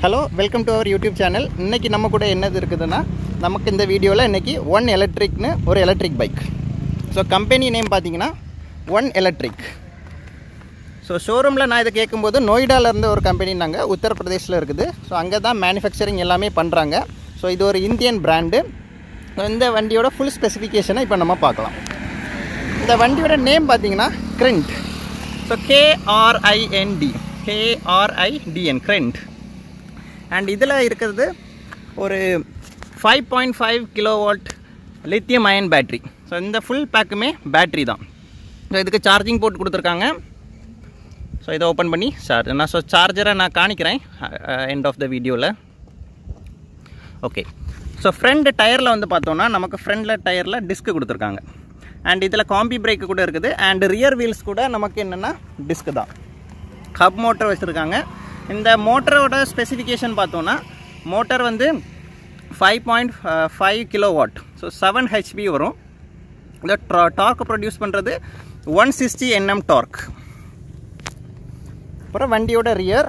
hello welcome to our YouTube channel இன்றைக்கி நம்ம கூட என்னது இருக்குதுன்னா நமக்கு இந்த வீடியோவில் இன்றைக்கி ஒன் எலக்ட்ரிக்னு ஒரு electric bike so company name பார்த்தீங்கன்னா ஒன் எலக்ட்ரிக் ஸோ ஷோரூமில் நான் இதை கேட்கும்போது நொய்டால இருந்து ஒரு கம்பெனினாங்க உத்தரப்பிரதேசில் இருக்குது ஸோ அங்கே தான் மேனுஃபேக்சரிங் எல்லாமே பண்ணுறாங்க ஸோ இது ஒரு இந்தியன் பிராண்டு இந்த வண்டியோட ஃபுல் ஸ்பெசிஃபிகேஷனை இப்போ நம்ம பார்க்கலாம் இந்த வண்டியோட நேம் பார்த்தீங்கன்னா கிரெண்ட் ஸோ கேஆர்ஐஎன்டி கேஆர்ஐடிஎன் கிரெண்ட் அண்ட் இதில் இருக்கிறது ஒரு five point five kilo watt lithium ion battery so இந்த ஃபுல் பேக்குமே பேட்ரி தான் ஸோ இதுக்கு சார்ஜிங் போர்ட் கொடுத்துருக்காங்க ஸோ இதை ஓப்பன் பண்ணி சார்ஜ் நான் ஸோ சார்ஜரை நான் காணிக்கிறேன் எண்ட் ஆஃப் த வீடியோவில் ஓகே ஸோ ஃப்ரண்ட் டயரில் வந்து பார்த்தோன்னா நமக்கு ஃப்ரண்டில் டயரில் டிஸ்க் கொடுத்துருக்காங்க அண்ட் இதில் காம்பி பிரேக்கு கூட இருக்குது அண்ட் ரியர் வீல்ஸ் கூட நமக்கு என்னென்னா டிஸ்க் தான் ஹப் மோட்டர் வச்சுருக்காங்க இந்த மோட்டரோட ஸ்பெசிஃபிகேஷன் பார்த்தோன்னா மோட்டர் வந்து five point five kilo watt so seven HP வரும் இந்த டார்க் ப்ரொடியூஸ் பண்ணுறது ஒன் சிக்ஸ்டி என்எம் டார்க் அப்புறம் வண்டியோட ரியர்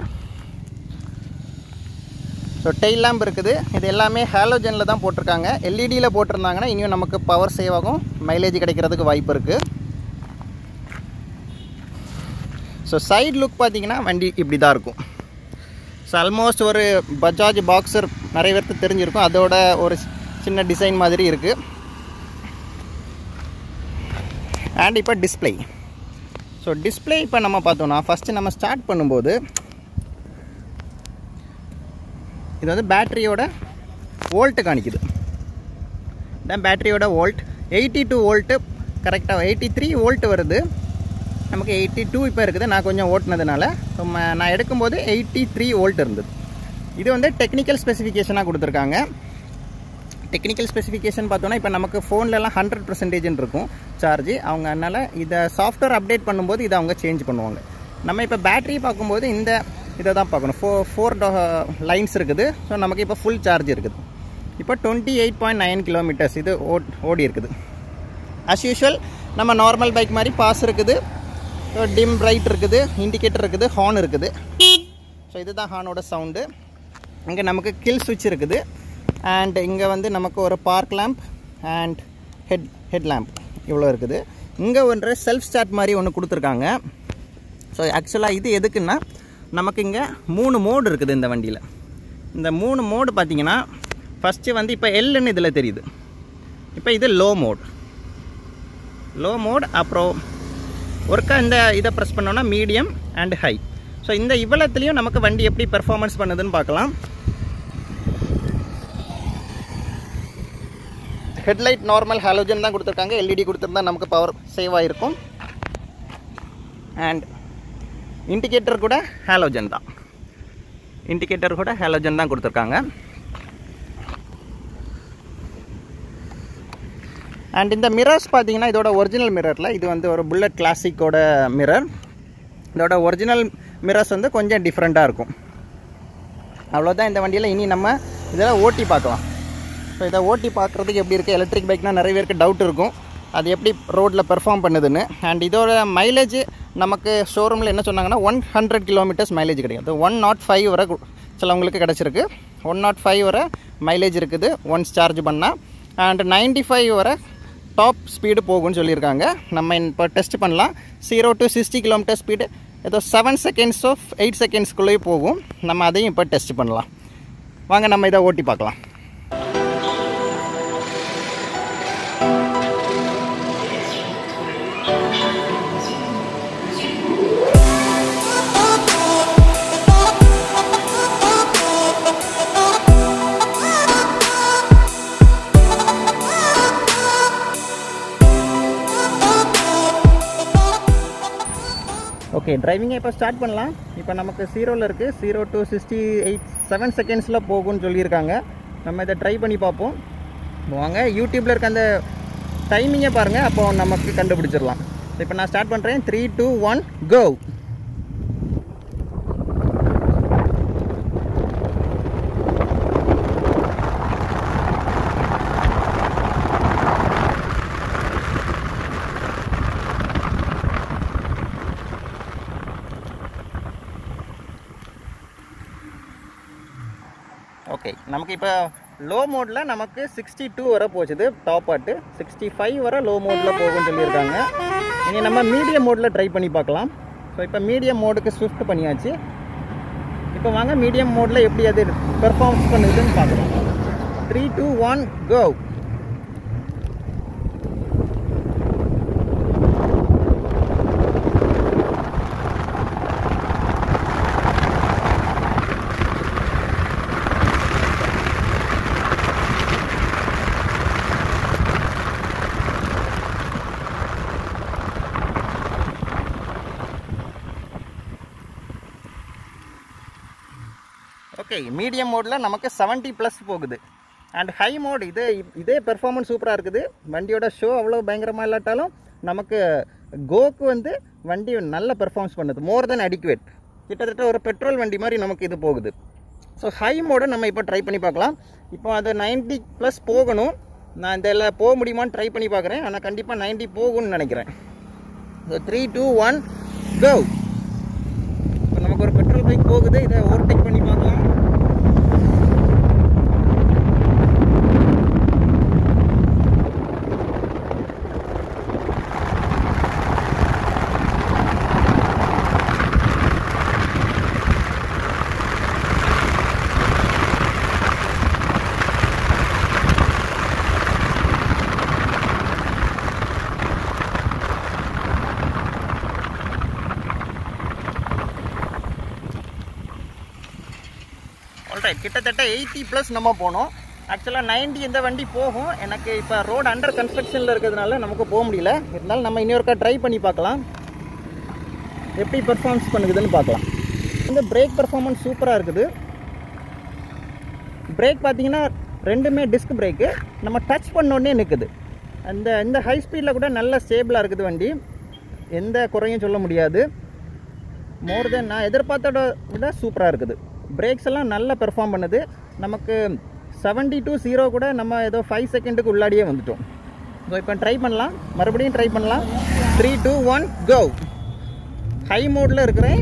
ஸோ டெயில் லேம்ப் இருக்குது இது எல்லாமே ஹாலோஜனில் தான் போட்டிருக்காங்க எல்இடியில் போட்டிருந்தாங்கன்னா இனியும் நமக்கு பவர் சேவ் ஆகும் மைலேஜ் கிடைக்கிறதுக்கு வாய்ப்பு இருக்குது ஸோ சைடு லுக் பார்த்தீங்கன்னா வண்டி இப்படி தான் இருக்கும் ஸோ ஆல்மோஸ்ட் ஒரு பஜாஜ் பாக்ஸர் நிறைய பேருக்கு தெரிஞ்சிருக்கும் அதோட ஒரு சின்ன டிசைன் மாதிரி இருக்குது அண்ட் இப்போ டிஸ்பிளே ஸோ டிஸ்பிளே இப்போ நம்ம பார்த்தோன்னா ஃபஸ்ட்டு நம்ம ஸ்டார்ட் பண்ணும்போது இது வந்து பேட்டரியோட வோல்ட்டு காணிக்குது இதான் பேட்டரியோட வோல்ட் எயிட்டி டூ வோல்ட்டு கரெக்டாக எயிட்டி த்ரீ வோல்ட் வருது நமக்கு எயிட்டி டூ இப்போ இருக்குது நான் கொஞ்சம் ஓட்டினதுனால ஸோ நான் எடுக்கும்போது எயிட்டி த்ரீ வோல்ட் இருந்தது இது வந்து டெக்னிக்கல் ஸ்பெசிஃபிகேஷனாக கொடுத்துருக்காங்க டெக்னிக்கல் ஸ்பெசிஃபிகேஷன் பார்த்தோன்னா இப்போ நமக்கு ஃபோன்லலாம் ஹண்ட்ரட் பர்சன்டேஜ்னு இருக்கும் சார்ஜ் அவங்க அதனால் இதை சாஃப்ட்வேர் அப்டேட் பண்ணும்போது இதை அவங்க சேஞ்ச் பண்ணுவாங்க நம்ம இப்போ பேட்டரி பார்க்கும்போது இந்த இதை தான் பார்க்கணும் ஃபோ ஃபோர் லைன்ஸ் இருக்குது ஸோ நமக்கு இப்போ ஃபுல் சார்ஜ் இருக்குது இப்போ twenty eight point nine kilometres இது ஓட் ஓடி இருக்குது அஸ் யூஷுவல் நம்ம நார்மல் பைக் மாதிரி பாஸ் இருக்குது டிம் பிரைட் இருக்குது இண்டிகேட்டர் இருக்குது ஹார்ன் இருக்குது ஸோ இதுதான் ஹார்னோட சவுண்டு இங்கே நமக்கு கில் சுவிட்ச் இருக்குது அண்ட் இங்கே வந்து நமக்கு ஒரு park lamp and head head lamp இவ்வளோ இருக்குது இங்கே ஒன்று செல்ஃப் ஸ்டார்ட் மாதிரி ஒன்று கொடுத்துருக்காங்க ஸோ ஆக்சுவலாக இது எதுக்குன்னா நமக்கு இங்கே மூணு மோடு இருக்குது இந்த வண்டியில் இந்த மூணு மோடு பார்த்தீங்கன்னா ஃபஸ்ட்டு வந்து இப்போ எல்லுன்னு இதில் தெரியுது இப்போ இது லோ மோட் லோ மோட் அப்புறம் ஒர்க்காக இந்த இதை ப்ரெஸ் பண்ணோன்னா மீடியம் அண்ட் ஹை ஸோ இந்த இவ்வளத்துலேயும் நமக்கு வண்டி எப்படி பெர்ஃபார்மன்ஸ் பண்ணுதுன்னு பார்க்கலாம் ஹெட்லைட் நார்மல் ஹாலோஜன் தான் கொடுத்துருக்காங்க எல்இடி கொடுத்துருந்தா நமக்கு பவர் சேவ் ஆகிருக்கும் அண்ட் இண்டிகேட்டர் கூட ஹாலோஜன் தான் இண்டிகேட்டர் கூட ஹாலோஜன் தான் கொடுத்துருக்காங்க அண்ட் இந்த மிரர்ஸ் பார்த்தீங்கன்னா இதோட ஒரிஜினல் மிரரில் இது வந்து ஒரு புல்லட் கிளாசிக்கோட மிரர் இதோட ஒரிஜினல் மிரர்ஸ் வந்து கொஞ்சம் டிஃப்ரெண்ட்டாக இருக்கும் அவ்வளோதான் இந்த வண்டியில் இனி நம்ம இதெல்லாம் ஓட்டி பார்க்கலாம் ஸோ இதை ஓட்டி பார்க்குறதுக்கு எப்படி இருக்குது எலக்ட்ரிக் பைக்னால் நிறைய பேருக்கு டவுட் இருக்கும் அது எப்படி ரோட்டில் பெர்ஃபார்ம் பண்ணுதுன்னு அண்ட் இதோட மைலேஜ் நமக்கு ஷோரூமில் என்ன சொன்னாங்கன்னா ஒன் ஹண்ட்ரட் கிலோமீட்டர்ஸ் மைலேஜ் கிடைக்கும் அது ஒன் நாட் ஃபைவ் வரை சிலவங்களுக்கு கிடச்சிருக்கு ஒன் நாட் ஃபைவ் வரை மைலேஜ் இருக்குது ஒன்ஸ் சார்ஜ் பண்ணால் அண்ட் நைன்டி ஃபைவ் வரை டாப் ஸ்பீடு போகும்னு சொல்லியிருக்காங்க நம்ம இப்போ டெஸ்ட் பண்ணலாம் zero to sixty kilometre speed ஏதோ செவன் செகண்ட்ஸ் ஆஃப் எயிட் செகண்ட்ஸ்குள்ளேயே போகும் நம்ம அதையும் இப்போ டெஸ்ட் பண்ணலாம் வாங்க நம்ம இதை ஓட்டி பார்க்கலாம் ஓகே டிரைவிங்கை இப்போ ஸ்டார்ட் பண்ணலாம் இப்போ நமக்கு ஜீரோவில் இருக்குது zero to sixty eight seven செகண்ட்ஸில் போகும்னு சொல்லியிருக்காங்க நம்ம இதை ட்ரை பண்ணி பார்ப்போம் வாங்க யூடியூப்பில் இருக்க அந்த டைமிங்கை பாருங்கள் அப்போ நமக்கு கண்டுபிடிச்சிடலாம் இப்போ நான் ஸ்டார்ட் பண்ணுறேன் three two one go okay நமக்கு இப்போ லோ மோடில் நமக்கு சிக்ஸ்டி டூ வரை போச்சுது டாப் ஆட்டு சிக்ஸ்டி ஃபைவ் வரை லோ மோடில் போகும்னு சொல்லியிருக்காங்க இனி நம்ம மீடியம் மோடில் ட்ரை பண்ணி பார்க்கலாம் ஸோ இப்போ மீடியம் மோடுக்கு ஸ்விஃப்ட் பண்ணியாச்சு இப்போ வாங்க மீடியம் மோடில் எப்படி அது பெர்ஃபார்மன்ஸ் பண்ணுதுன்னு பார்க்கலாம் three two one go okay medium மோடில் நமக்கு 70 ப்ளஸ் போகுது அண்ட் ஹை மோட் இது இதே பெர்ஃபார்மன்ஸ் சூப்பராக இருக்குது வண்டியோட ஷோ அவ்வளோ பயங்கரமாக இல்லாட்டாலும் நமக்கு கோக்கு வந்து வண்டி நல்ல பெர்ஃபார்மன்ஸ் பண்ணுது மோர் தென் அடிக்குவேட் கிட்டத்தட்ட ஒரு பெட்ரோல் வண்டி மாதிரி நமக்கு இது போகுது ஸோ ஹை மோடை நம்ம இப்போ ட்ரை பண்ணி பார்க்கலாம் இப்போ அது 90 ப்ளஸ் போகணும் நான் இதில் போக முடியுமான்னு ட்ரை பண்ணி பார்க்குறேன் ஆனால் கண்டிப்பாக 90 போகும்னு நினைக்கிறேன் so three two one go இப்போ நமக்கு ஒரு பெட்ரோல் பைக் போகுது இதை ஓவர்டேக் பண்ணி பார்க்கலாம் ஆல்ரைட் கிட்டத்தட்ட எயிட்டி ப்ளஸ் நம்ம போனோம் ஆக்சுவலாக 90 இந்த வண்டி போகும் எனக்கு இப்போ ரோடு அண்டர் கன்ஸ்ட்ரக்ஷனில் இருக்கிறதுனால நமக்கு போக முடியல இருந்தாலும் நம்ம இன்னொருக்கா ட்ரை பண்ணி பார்க்கலாம் எப்படி பெர்ஃபார்மன்ஸ் பண்ணுதுன்னு பார்க்கலாம் இந்த பிரேக் பெர்ஃபார்மன்ஸ் சூப்பராக இருக்குது பிரேக் பார்த்தீங்கன்னா ரெண்டுமே டிஸ்க் பிரேக்கு நம்ம டச் பண்ணோடனே நிற்குது அந்த இந்த ஹை ஸ்பீடில் கூட நல்ல ஸ்டேபிளாக இருக்குது வண்டி எந்த குறையும் சொல்ல முடியாது மோர் தென் நான் எதிர்பார்த்தோட விட சூப்பராக இருக்குது பிரேக்ஸ் எல்லாம் நல்லா பெர்ஃபார்ம் பண்ணுது நமக்கு 70 டு ஜீரோ கூட நம்ம ஏதோ ஃபைவ் செகண்டுக்கு உள்ளாடியே வந்துட்டோம் ஸோ இப்போ ட்ரை பண்ணலாம் மறுபடியும் ட்ரை பண்ணலாம் three two one go high மோடில் இருக்கிறேன்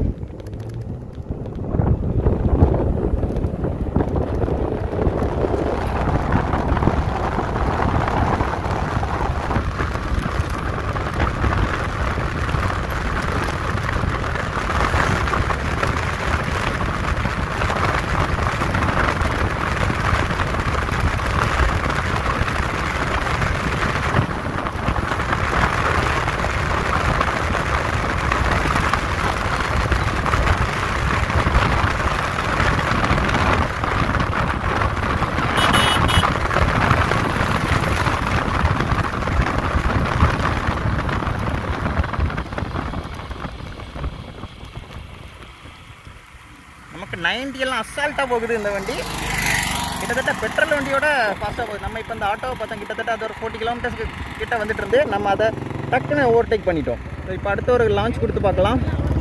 நமக்கு 90 எல்லாம் அசால்ட்டாக போகுது இந்த வண்டி கிட்டத்தட்ட பெட்ரோல் வண்டியோட ஃபாஸ்ட்டாக போகுது நம்ம இப்போ இந்த ஆட்டோவை பார்த்தோம் கிட்டத்தட்ட அது ஒரு ஃபோர்ட்டி கிலோமீட்டர்ஸ்க்கு கிட்ட வந்துட்டு இருந்து நம்ம அதை டக்குன்னு ஓவர்டேக் பண்ணிட்டோம் ஸோ இப்போ அடுத்த ஒரு லான்ச் கொடுத்து பார்க்கலாம்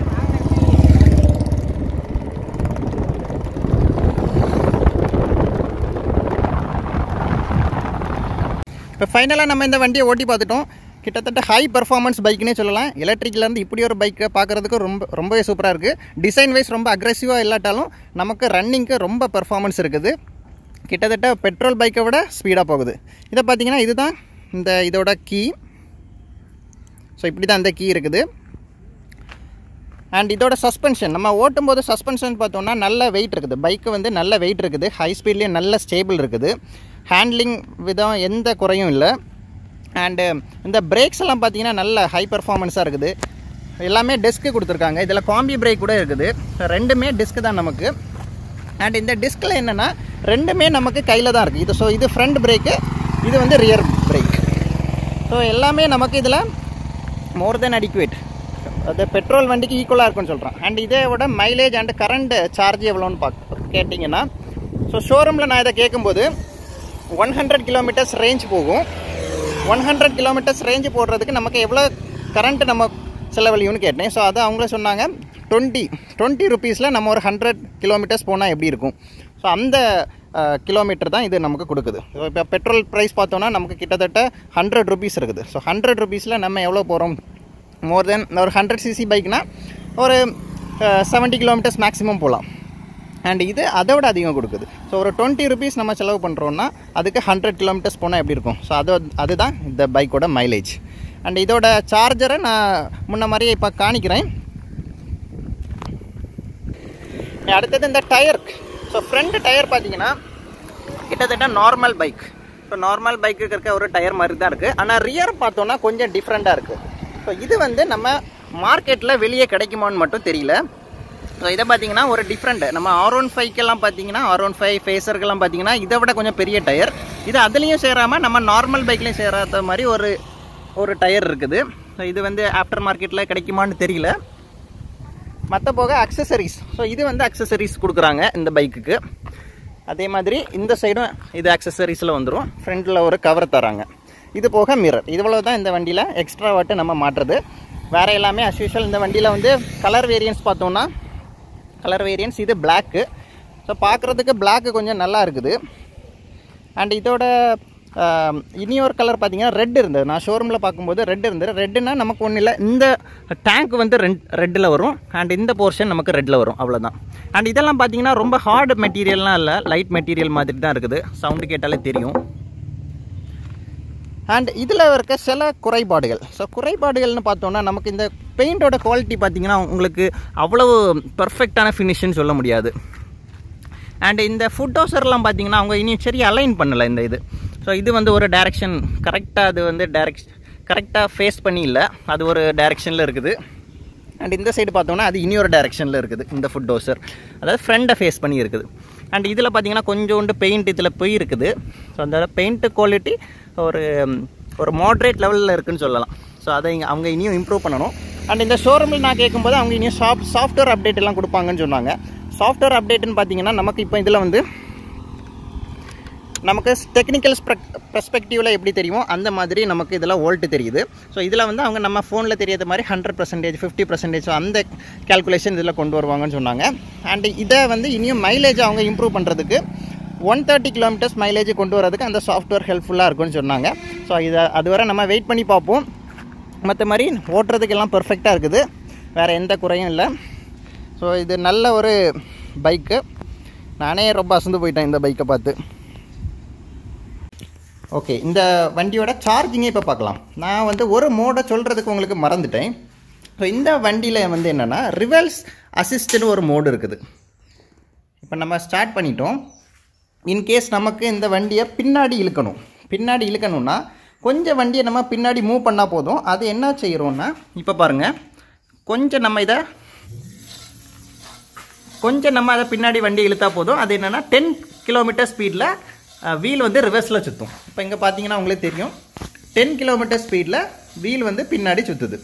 இப்போ ஃபைனலாக நம்ம இந்த வண்டியை ஓட்டி பார்த்துட்டோம் கிட்டத்தட்ட ஹை பர்ஃபார்மன்ஸ் பைக்னே சொல்லலாம் எலக்ட்ரிக்லேருந்து இப்படி ஒரு பைக்கை பார்க்குறதுக்கு ரொம்ப ரொம்பவே சூப்பராக இருக்குது டிசைன் வைஸ் ரொம்ப அக்ரெசிவாக இல்லாட்டாலும் நமக்கு ரன்னிங்க்கு ரொம்ப பெர்ஃபார்மன்ஸ் இருக்குது கிட்டத்தட்ட பெட்ரோல் பைக்கை விட ஸ்பீடாக போகுது இதை பார்த்தீங்கன்னா இதுதான் இந்த இதோட கீ ஸோ இப்படி தான் இந்த கீ இருக்குது அண்ட் இதோட சஸ்பென்ஷன் நம்ம ஓட்டும்போது சஸ்பென்ஷன் பார்த்தோம்னா நல்ல வெயிட் இருக்குது பைக்கு வந்து நல்ல வெயிட் இருக்குது ஹை ஸ்பீட்லேயே நல்ல ஸ்டேபிள் இருக்குது ஹேண்ட்லிங் விதம் எந்த குறையும் இல்லை அண்டு இந்த பிரேக்ஸ் எல்லாம் பார்த்தீங்கன்னா நல்ல ஹை பர்ஃபார்மன்ஸாக இருக்குது எல்லாமே டிஸ்க்கு கொடுத்துருக்காங்க இதில் காம்பி பிரேக் கூட இருக்குது So, ரெண்டுமே டிஸ்க் தான் நமக்கு அண்ட் இந்த டிஸ்கில் என்னென்னா ரெண்டுமே நமக்கு கையில் தான் இருக்குது இது ஸோ இது ஃப்ரண்ட் பிரேக்கு இது வந்து ரியர் பிரேக் ஸோ எல்லாமே நமக்கு இதில் மோர் தென் அடிக்குவேட் அது பெட்ரோல் வண்டிக்கு ஈக்குவலாக இருக்கும்னு சொல்கிறேன் அண்ட் இதே விட மைலேஜ் அண்ட் கரண்ட் சார்ஜ் எவ்வளோன்னு பார்க்க கேட்டிங்கன்னா ஸோ ஷோரூமில் நான் இதை கேட்கும்போது ஒன் ஹண்ட்ரட் கிலோமீட்டர்ஸ் ரேஞ்ச் போகும் ஒன் ஹண்ட்ரட் கிலோமீட்டர்ஸ் ரேஞ்சு போடுறதுக்கு நமக்கு எவ்வளோ கரண்ட் நம்ம செலவழியும்னு கேட்டேன் ஸோ அதை அவங்களே சொன்னாங்க டுவெண்ட்டி டுவெண்ட்டி ருபீஸில் நம்ம ஒரு ஹண்ட்ரட் கிலோமீட்டர்ஸ் போனால் எப்படி இருக்கும் ஸோ அந்த கிலோமீட்டர் தான் இது நமக்கு கொடுக்குது ஸோ இப்போ பெட்ரோல் ப்ரைஸ் பார்த்தோன்னா நமக்கு கிட்டத்தட்ட ஹண்ட்ரட் ருபீஸ் இருக்குது ஸோ ஹண்ட்ரட் ருபீஸில் நம்ம எவ்வளோ போகிறோம் மோர் தென் ஒரு ஹண்ட்ரட் சிசி பைக்னால் ஒரு செவன்ட்டி கிலோமீட்டர்ஸ் மேக்ஸிமம் போகலாம் அண்ட் இது அதை விட அதிகம் கொடுக்குது ஸோ ஒரு டுவெண்ட்டி ருபீஸ் நம்ம செலவு பண்ணுறோன்னா அதுக்கு ஹண்ட்ரட் கிலோமீட்டர்ஸ் போனால் எப்படி இருக்கும் ஸோ அது அதுதான் இந்த பைக்கோட மைலேஜ் அண்ட் இதோட சார்ஜரை நான் முன்ன மாதிரியே இப்போ காணிக்கிறேன் அடுத்தது இந்த டயர் ஸோ ஃப்ரண்ட் டயர் பார்த்தீங்கன்னா கிட்டத்தட்ட நார்மல் பைக் ஸோ நார்மல் பைக்குக்கு இருக்க ஒரு டயர் மாதிரி தான் இருக்குது ஆனால் ரியர் பார்த்தோன்னா கொஞ்சம் டிஃப்ரெண்ட்டாக இருக்குது ஸோ இது வந்து நம்ம மார்க்கெட்டில் வெளியே கிடைக்குமான்னு மட்டும் தெரியல ஸோ இதை பார்த்தீங்கன்னா ஒரு டிஃப்ரெண்ட் நம்ம ஆர் ஒன் ஃபைவ்க்கெல்லாம் பார்த்தீங்கன்னா ஆர் ஒன் ஃபைவ் ஃபேஸருக்கெல்லாம் பார்த்தீங்கன்னா இதை விட கொஞ்சம் பெரிய டயர் இது அதுலேயும் சேராமல் நம்ம நார்மல் பைக்லேயும் சேராத மாதிரி ஒரு ஒரு டயர் இருக்குது ஸோ இது வந்து ஆஃப்டர் மார்க்கெட்டில் கிடைக்குமான்னு தெரியல மற்ற போக அக்சசரிஸ் ஸோ இது வந்து அக்சசரிஸ் கொடுக்குறாங்க இந்த பைக்குக்கு அதே மாதிரி இந்த சைடும் இது அக்சசரிஸில் வந்துடும் ஃப்ரண்ட்டில் ஒரு கவர் தராங்க இது போக மிரர் இவ்வளோ தான் இந்த வண்டியில் எக்ஸ்ட்ரா வாட்டு நம்ம மாட்டுறது வேறு எல்லாமே அஸ் யூஷுவல் இந்த வண்டியில் வந்து கலர் வேரியன்ஸ் பார்த்தோம்னா கலர் வேரியன்ஸ் இது பிளாக்கு ஸோ பார்க்குறதுக்கு பிளாக்கு கொஞ்சம் நல்லா இருக்குது அண்ட் இதோட ஆம், இனி ஒரு கலர் பார்த்தீங்கன்னா ரெட் இருந்தது நான் ஷோரூமில் பார்க்கும்போது ரெட் இருந்தது ரெட்டுனா நமக்கு ஒன்றும் இல்லை இந்த டேங்க் வந்து ரெட் ரெட்டில் வரும் அண்ட் இந்த போர்ஷன் நமக்கு ரெட்டில் வரும் அவ்வளோதான் அண்ட் இதெல்லாம் பார்த்தீங்கன்னா ரொம்ப ஹார்டு மெட்டீரியல்லாம் இல்லை லைட் மெட்டீரியல் மாதிரி தான் இருக்குது சவுண்டு கேட்டாலே தெரியும் அண்ட் இதில் இருக்க சில குறைபாடுகள் ஸோ குறைபாடுகள்னு பார்த்தோன்னா நமக்கு இந்த பெயிண்டோட குவாலிட்டி பார்த்தீங்கன்னா உங்களுக்கு அவ்வளவு பர்ஃபெக்டான ஃபினிஷ்னு சொல்ல முடியாது அண்ட் இந்த ஃபுட் டோசர்லாம் பார்த்தீங்கன்னா அவங்க இனியும் சரி அலைன் பண்ணலை இந்த இது ஸோ இது வந்து ஒரு டைரெக்ஷன் கரெக்டாக அது வந்து டைரக்ஷ் கரெக்டாக ஃபேஸ் பண்ணி இல்லை அது ஒரு டைரெக்ஷனில் இருக்குது அண்ட் இந்த சைடு பார்த்தோம்னா அது இனி ஒரு டைரெக்ஷனில் இருக்குது இந்த ஃபுட் டோசர் அதாவது ஃப்ரண்ட்டை ஃபேஸ் பண்ணி இருக்குது அண்ட் இதில் பார்த்தீங்கன்னா கொஞ்சோண்டு பெயிண்ட் இதில் போய் இருக்குது ஸோ அந்த பெயிண்ட் குவாலிட்டி ஒரு ஒரு மாட்ரேட் லெவலில் இருக்குன்னு சொல்லலாம் ஸோ அதை இங்க அவங்க இனியும் இம்ப்ரூவ் பண்ணணும் அண்ட் இந்த ஷோரூமில் நான் கேட்கும்போது அவங்க இனியும் சாஃப்ட் சாஃப்ட்வேர் அப்டேட் எல்லாம் கொடுப்பாங்கன்னு சொன்னாங்க சாஃப்ட்வேர் அப்டேட்டுன்னு பார்த்தீங்கன்னா நமக்கு இப்போ இதில் வந்து நமக்கு டெக்னிக்கல் பெர்ஸ்பெக்டிவில் எப்படி தெரியுமோ அந்த மாதிரி நமக்கு இதில் வோல்ட் தெரியுது ஸோ இதில் வந்து அவங்க நம்ம ஃபோனில் தெரியாத மாதிரி ஹண்ட்ரட் பர்சன்டேஜ் ஃபிஃப்டி பர்சன்டேஜ் அந்த கேல்குலேஷன் இதில் கொண்டு வருவாங்கன்னு சொன்னாங்க அண்ட் இதை வந்து இனியும் மைலேஜ் அவங்க இம்ப்ரூவ் பண்ணுறதுக்கு ஒன் தேர்ட்டி கிலோமீட்டர்ஸ் மைலேஜ் கொண்டு வரதுக்கு அந்த சாஃப்ட்வேர் ஹெல்ப்ஃபுல்லாக இருக்கும்னு சொன்னாங்க ஸோ இதை அதுவரை நம்ம வெயிட் பண்ணி பார்ப்போம் மற்ற மாதிரி ஓட்டுறதுக்கெல்லாம் பெர்ஃபெக்டாக இருக்குது வேறு எந்த குறையும் இல்லை ஸோ இது நல்ல ஒரு பைக்கு நானே ரொம்ப அசந்து போயிட்டேன் இந்த பைக்கை பார்த்து ஓகே இந்த வண்டியோட சார்ஜிங்கே இப்போ பார்க்கலாம் நான் வந்து ஒரு மோடை சொல்கிறதுக்கு உங்களுக்கு மறந்துட்டேன் ஸோ இந்த வண்டியில் வந்து என்னென்னா ரிவல்ஸ் அசிஸ்ட்னு ஒரு மோடு இருக்குது இப்போ நம்ம ஸ்டார்ட் பண்ணிட்டோம் இன்கேஸ் நமக்கு இந்த வண்டியை பின்னாடி இழுக்கணும் பின்னாடி இழுக்கணும்னா கொஞ்சம் வண்டியை நம்ம பின்னாடி மூவ் பண்ணால் போதும் அது என்ன செய்கிறோம்னா இப்போ பாருங்கள் கொஞ்சம் நம்ம இதை கொஞ்சம் நம்ம அதை பின்னாடி வண்டி இழுத்தா போதும் அது என்னென்னா டென் கிலோமீட்டர் ஸ்பீடில் வீல் வந்து ரிவர்ஸில் சுற்றும் இப்போ இங்கே பார்த்தீங்கன்னா உங்களுக்கு தெரியும் டென் கிலோமீட்டர் ஸ்பீடில் வீல் வந்து பின்னாடி சுற்றுது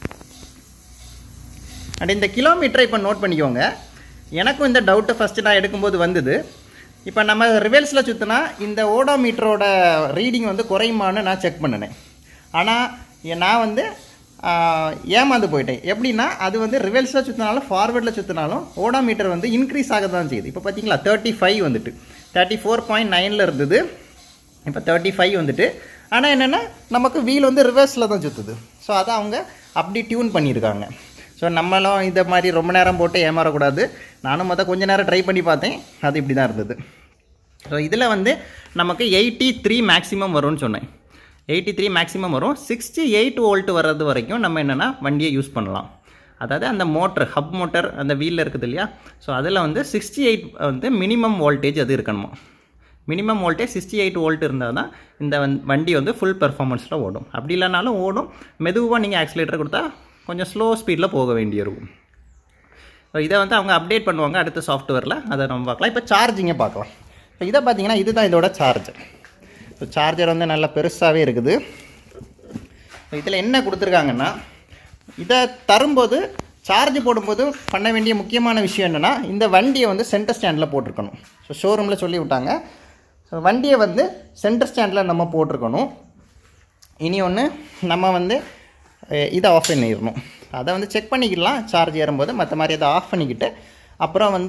அண்ட் இந்த கிலோமீட்டரை இப்போ நோட் பண்ணிக்கோங்க எனக்கும் இந்த டவுட்டு ஃபஸ்ட்டு நான் எடுக்கும்போது வந்தது இப்போ நம்ம ரிவல்ஸில் சுற்றினா இந்த ஓடோமீட்டரோட ரீடிங் வந்து குறையுமான்னு நான் செக் பண்ணினேன் ஆனால் நான் வந்து ஆஹ், ஏமாந்து போயிட்டேன் எப்படின்னா அது வந்து ரிவல்ஸில் சுற்றினாலும் ஃபார்வர்டில் சுற்றினாலும் ஓடோமீட்டர் வந்து இன்க்ரீஸ் ஆக தான் செய்யுது இப்போ பார்த்தீங்களா தேர்ட்டி ஃபைவ் வந்துட்டு தேர்ட்டி ஃபோர் பாயிண்ட் நைனில் இருந்தது இப்போ தேர்ட்டி ஃபைவ் வந்துட்டு ஆனால் என்னென்னா நமக்கு வீல் வந்து ரிவர்ஸில் தான் சுற்றுது ஸோ அதை அவங்க அப்படி டியூன் பண்ணியிருக்காங்க ஸோ நம்மளும் இந்த மாதிரி ரொம்ப நேரம் போட்டு ஏமாறக்கூடாது நானும் மொதல் கொஞ்ச நேரம் ட்ரை பண்ணி பார்த்தேன் அது இப்படி தான் இருந்தது ஸோ இதில் வந்து நமக்கு எயிட்டி த்ரீ மேக்ஸிமம் வரும்னு சொன்னேன் எயிட்டி த்ரீ மேக்ஸிமம் வரும் சிக்ஸ்டி எயிட் வோல்ட் வர்றது வரைக்கும் நம்ம என்னென்னா வண்டியை யூஸ் பண்ணலாம் அதாவது அந்த மோட்டர் ஹப் மோட்டர் அந்த வீலில் இருக்குது இல்லையா ஸோ அதில் வந்து சிக்ஸ்டி எயிட் வந்து மினிமம் வோல்டேஜ் அது இருக்கணுமா minimum voltage sixty eight volt இருந்தால் தான் இந்த வந்- வண்டி வந்து ஃபுல் பெர்ஃபார்மன்ஸில் ஓடும் அப்படி இல்லைனாலும் ஓடும் மெதுவாக நீங்கள் ஆக்சிலேட்டர் கொடுத்தா கொஞ்சம் ஸ்லோ ஸ்பீடில் போக வேண்டியிருக்கும் ஸோ இதை வந்து அவங்க அப்டேட் பண்ணுவாங்க அடுத்த சாஃப்ட்வேரில் அதை நம்ம பார்க்கலாம் இப்போ சார்ஜிங்கை பார்க்கலாம் இப்போ இதை பார்த்தீங்கன்னா இதுதான் இதோட சார்ஜர் ஸோ சார்ஜர் வந்து நல்லா பெருசாகவே இருக்குது இதில் என்ன கொடுத்துருக்காங்கன்னா இதை தரும்போது சார்ஜ் போடும்போது பண்ண வேண்டிய முக்கியமான விஷயம் என்னென்னா இந்த வண்டியை வந்து சென்டர் ஸ்டாண்டில் போட்டிருக்கணும் ஸோ ஷோரூமில் சொல்லி விட்டாங்க ஸோ வண்டியை வந்து சென்டர் ஸ்டாண்டில் நம்ம போட்டிருக்கணும் இனி ஒன்று நம்ம வந்து அஹ், இதை ஆஃப் பண்ணிடணும் அதை வந்து செக் பண்ணிக்கலாம் சார்ஜ் ஏறும்போது மற்ற மாதிரி அதை ஆஃப் பண்ணிக்கிட்டு அப்புறம் வந்து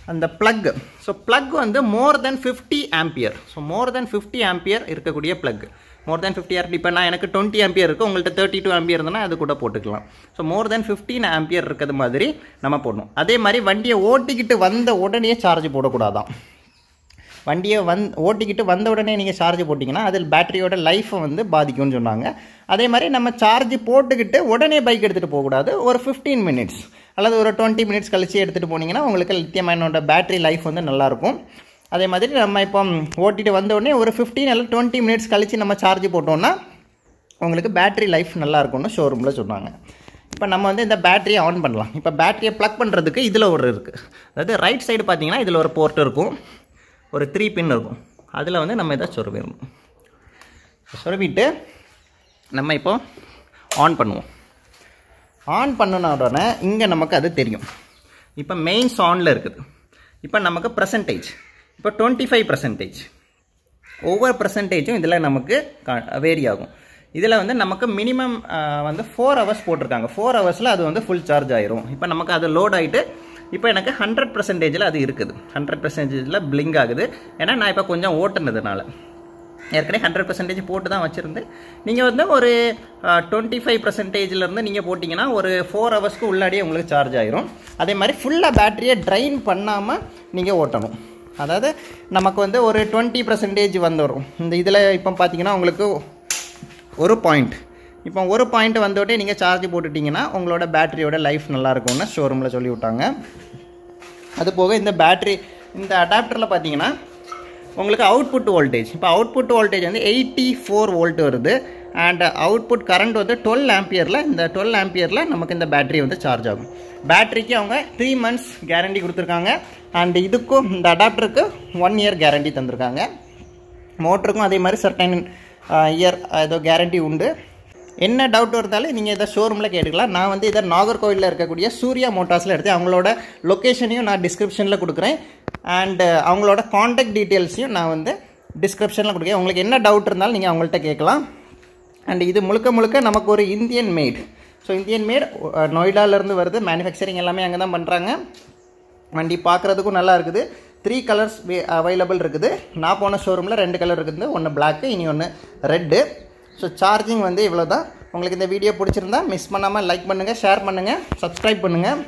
அந்த plug ஸோ plug வந்து more than fifty ampere so more than fifty ampere இருக்கக்கூடிய plug மோர் தென் ஃபிஃப்டி ஆர் இப்போ நான் எனக்கு டுவெண்ட்டி ஆம்பியர் இருக்குது உங்கள்கிட்ட தேர்ட்டி டூ ஆம்பியர் இருந்தனா அது கூட போட்டுக்கலாம் so more than fifteen ampere இருக்கிறது மாதிரி நம்ம போடணும் அதே மாதிரி வண்டியை ஓட்டிக்கிட்டு வந்த உடனே சார்ஜ் போடக்கூடாதான் வண்டியை வந் ஓட்டிக்கிட்டு வந்த உடனே நீங்கள் சார்ஜ் போட்டிங்கன்னா அதில் பேட்டரியோட லைஃப்பை வந்து பாதிக்கும்னு சொன்னாங்க அதே மாதிரி நம்ம சார்ஜ் போட்டுக்கிட்டு உடனே பைக் எடுத்துகிட்டு போகக்கூடாது ஒரு ஃபிஃப்டீன் மினிட்ஸ் அல்லது ஒரு டுவெண்ட்டி மினிட்ஸ் கழிச்சு எடுத்துகிட்டு போனீங்கன்னா உங்களுக்கு லித்தியம் அயனோட பேட்டரி லைஃப் வந்து நல்லாயிருக்கும் அதே மாதிரி நம்ம இப்போ ஓட்டிட்டு வந்த உடனே ஒரு ஃபிஃப்டீன் அல்லது டுவெண்ட்டி மினிட்ஸ் கழிச்சு நம்ம சார்ஜ் போட்டோம்னா உங்களுக்கு பேட்டரி லைஃப் நல்லா இருக்கும்னு ஷோரூமில் சொன்னாங்க இப்போ நம்ம வந்து இந்த பேட்டரியை ஆன் பண்ணலாம் இப்போ பேட்டரியை ப்ளக் பண்ணுறதுக்கு இதில் ஒரு இருக்குது அதாவது ரைட் சைடு பார்த்தீங்கன்னா இதில் ஒரு போர்ட் இருக்கும் ஒரு த்ரீ பின் இருக்கும் அதில் வந்து நம்ம இதை சொருவிடணும் சொருவிட்டு நம்ம இப்போ ஆன் பண்ணுவோம் ஆன் பண்ணின உடனே இங்கே நமக்கு அது தெரியும் இப்போ மெயின்ஸ் ஆனில் இருக்குது இப்போ நமக்கு பர்சன்டேஜ் இப்போ டுவெண்ட்டி ஃபைவ் பர்சன்டேஜ் ஒவ்வொரு பர்சன்டேஜும் இதில் நமக்கு வேரி ஆகும் இதில் வந்து நமக்கு மினிமம் வந்து ஃபோர் ஹவர்ஸ் போட்டிருக்காங்க ஃபோர் ஹவர்ஸில் அது வந்து ஃபுல் சார்ஜ் ஆயிரும் இப்போ நமக்கு அது லோட் ஆகிட்டு இப்போ எனக்கு ஹண்ட்ரட் பர்சன்டேஜில் அது இருக்குது ஹண்ட்ரட் பர்சன்டேஜில் பிளிங்க் ஆகுது ஏன்னா நான் இப்போ கொஞ்சம் ஓட்டுனதுனால ஏற்கனவே ஹண்ட்ரட் பர்சன்டேஜ் போட்டு தான் வச்சுருந்தேன் நீங்கள் வந்து ஒரு டுவெண்ட்டி ஃபைவ் பர்சன்டேஜ்லேருந்து நீங்கள் போட்டிங்கன்னா ஒரு ஃபோர் ஹவர்ஸ்க்கு உள்ளாடியே உங்களுக்கு சார்ஜ் ஆயிரும் அதே மாதிரி ஃபுல்லாக பேட்டரியை ட்ரைன் பண்ணாமல் நீங்கள் ஓட்டணும் அதாவது நமக்கு வந்து ஒரு டுவெண்ட்டி பர்சன்டேஜ் வந்துடும் இந்த இதில் இப்போ பார்த்தீங்கன்னா உங்களுக்கு ஒரு பாயிண்ட் இப்போ ஒரு பாயிண்ட் வந்தோடனே நீங்கள் சார்ஜ் போட்டுட்டிங்கன்னா உங்களோட பேட்டரியோட லைஃப் நல்லா இருக்கும்னு ஷோரூமில் சொல்லி விட்டாங்க அது போக இந்த பேட்டரி இந்த அடாப்டரில் பார்த்தீங்கன்னா உங்களுக்கு அவுட்புட் வோல்டேஜ் இப்போ அவுட்புட் வோல்டேஜ் வந்து எயிட்டி ஃபோர் வோல்ட் வருது அண்ட் அவுட்புட் கரண்ட் வந்து டுவெல் ஆம்பியரில் இந்த டுவெல் ஆம்பியரில் நமக்கு இந்த பேட்டரி வந்து சார்ஜ் ஆகும் பேட்டரிக்கு அவங்க த்ரீ மந்த்ஸ் கேரண்டி கொடுத்துருக்காங்க அண்ட் இதுக்கும் இந்த அடாப்டருக்கு ஒன் இயர் கேரண்டி தந்திருக்காங்க மோட்டருக்கும் அதே மாதிரி சர்டன் இயர் ஏதோ கேரண்டி உண்டு என்ன டவுட் இருந்தாலும் நீங்கள் இதை ஷோரூமில் கேட்டுக்கலாம் நான் வந்து இதை நாகர்கோவிலில் இருக்கக்கூடிய சூர்யா மோட்டார்ஸில் எடுத்து அவங்களோட லொக்கேஷனையும் நான் டிஸ்கிரிப்ஷனில் கொடுக்குறேன் அண்டு அவங்களோட காண்டாக்ட் டீட்டெயில்ஸையும் நான் வந்து டிஸ்கிரிப்ஷனில் கொடுக்குறேன் உங்களுக்கு என்ன டவுட் இருந்தாலும் நீங்கள் அவங்கள்ட்ட கேட்கலாம் அண்ட் இது முழுக்க முழுக்க நமக்கு ஒரு Indian made so Indian made நொய்டாலேருந்து வருது மேனுஃபேக்சரிங் எல்லாமே அங்கே தான் பண்ணுறாங்க வண்டி பார்க்குறதுக்கும் நல்லா இருக்குது த்ரீ கலர்ஸ் அவைலபிள் இருக்குது நான் போன ஷோரூமில் ரெண்டு கலர் இருக்குது ஒன்று பிளாக்கு இனி ஒன்று ரெட்டு ஸோ சார்ஜிங் வந்து இவ்வளோ தான் உங்களுக்கு இந்த வீடியோ பிடிச்சிருந்தா மிஸ் பண்ணாமல் லைக் பண்ணுங்கள் ஷேர் பண்ணுங்கள் சப்ஸ்கிரைப் பண்ணுங்கள்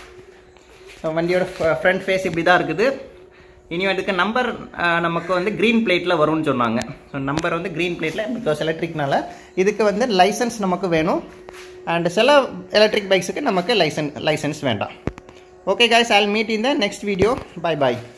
ஸோ வண்டியோட ஃப்ரண்ட் ஃபேஸ் இப்படி தான் இருக்குது இனி வந்துக்கு நம்பர் நமக்கு வந்து க்ரீன் பிளேட்டில் வரும்னு சொன்னாங்க ஸோ நம்பர் வந்து க்ரீன் பிளேட்டில் பிகாஸ் எலக்ட்ரிக்னால இதுக்கு வந்து லைசன்ஸ் நமக்கு வேணும் அண்ட் சில எலக்ட்ரிக் பைக்ஸுக்கு நமக்கு லைசன் லைசன்ஸ் வேண்டாம் okay guys i'll meet in the next video bye bye